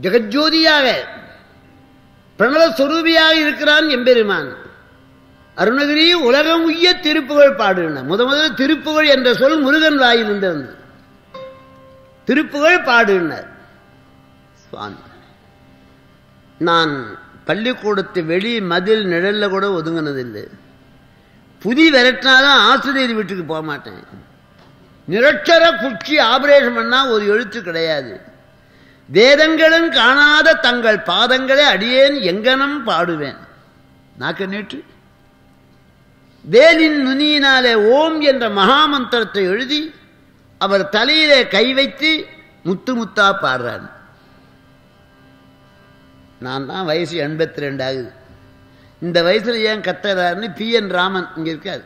ஜெகஜோதியாக பிரணவ சொரூபியாக இருக்கிறான் எம்பெருமான் அருணகிரி உலகம் உய்ய திருப்புகழ் பாடுன முத முதல்ல திருப்புகழ் என்ற சொல் முருகன் வாயிலிருந்து வந்தது திருப்புகழ் பாடுனர் சுவாமி நான் பள்ளிக்கூடத்து வெளி மதில் நிழல்ல கூட ஒதுங்கினதில்லை புதி விரட்டினாதான் ஆசிரியர் வீட்டுக்கு போக மாட்டேன் நிரட்சர குச்சி ஆபரேஷன் பண்ணா ஒரு எழுத்து கிடையாது வேதங்களும் காணாத தங்கள் பாதங்களை அடியேன் எங்கனம் பாடுவேன் நாக்க நீட்டு வேலின் நுனியினாலே ஓம் என்ற மகாமந்திரத்தை எழுதி அவர் தலையிலே கை வைத்து முத்து முத்தா பாடுறார் நான் தான் வயசு எண்பத்தி ரெண்டு ஆகுது இந்த வயசுல ஏன் கத்துறாருன்னு பி என் ராமன் இங்க இருக்காரு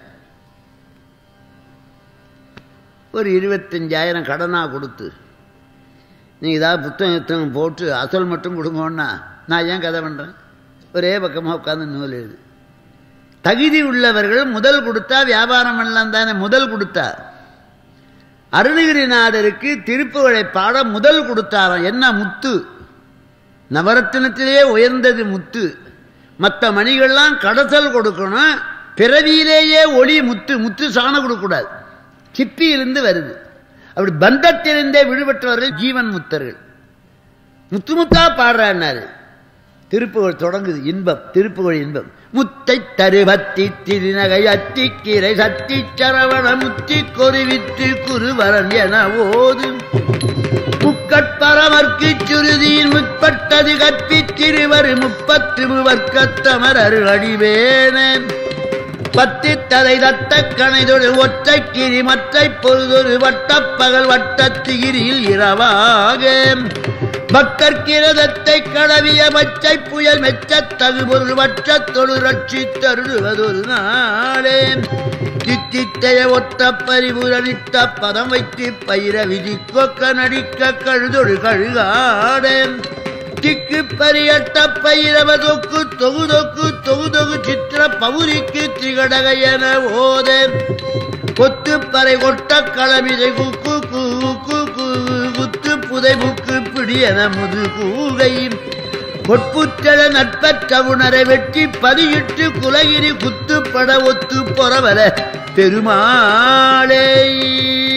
ஒரு இருபத்தஞ்சாயிரம் கடனா கொடுத்து நீ ஏதாவது புத்தகம் புத்தகம் போட்டு அசல் மட்டும் கொடுங்கோன்னா நான் ஏன் கதை பண்றேன் ஒரே பக்கமாக உட்காந்து நூல் எழுது தகுதி உள்ளவர்கள் முதல் கொடுத்தா வியாபாரம் பண்ணலாம் தானே முதல் கொடுத்தா அருணகிரிநாதருக்கு திருப்புகழை பாட முதல் கொடுத்தாராம் என்ன முத்து நவரத்தினத்திலேயே உயர்ந்தது முத்து மற்ற மணிகள்லாம் கடத்தல் கொடுக்கணும் பிறவியிலேயே ஒளி முத்து முத்து சாணம் கொடுக்கக்கூடாது சிப்பியிலிருந்து வருது அப்படி பந்தத்திலிருந்தே விடுபட்டவர்கள் ஜீவன் முத்தர்கள் முத்து முத்தா பாடுறாரு திருப்புகழ் தொடங்குது இன்பம் திருப்புகழ் இன்பம் முத்தை தருவத்தி திருநகை அத்திக்கிரை சத்தி சரவண முத்தி கொருவித்து குருவரன் என ஓது முக்கட்பரமர்க்கு சுருதியின் முற்பட்டது கற்பித்திருவர் முப்பத்து முவர்க்கத்தமர் அருளடிவேனேன் பத்து தலை தத்த கணைதொரு ஒற்றை கிரி மற்றை பொழுதொரு வட்டப்பகல் வட்டத்திகிரியில் இரவாக பக்கற்கிரதத்தை கடவிய மச்சை புயல் மெச்சத் தகுபொருள் வற்றத் தொழு ரட்சி தருடுவதொரு நாளே தித்தித்தைய ஒத்த பரிபுரணித்த பதம் வைத்து பயிர விதி கொக்க நடிக்க கழுதொடு கழுகாடே திக்கு பரியட்ட பயிரவ தொக்கு தொகு தொக்கு தொகு தொகு சித்திர பவுரிக்கு திகடக என ஓத கொத்து பறை கொட்ட களமிதை குக்கு கூக்கு குத்து புதை முக்கு பிடியன முது கூகை கொட்புற்றட நட்பற்ற உணரை வெட்டி பதியிட்டு குலகிரி குத்துப்பட ஒத்து பொறவல பெருமாளே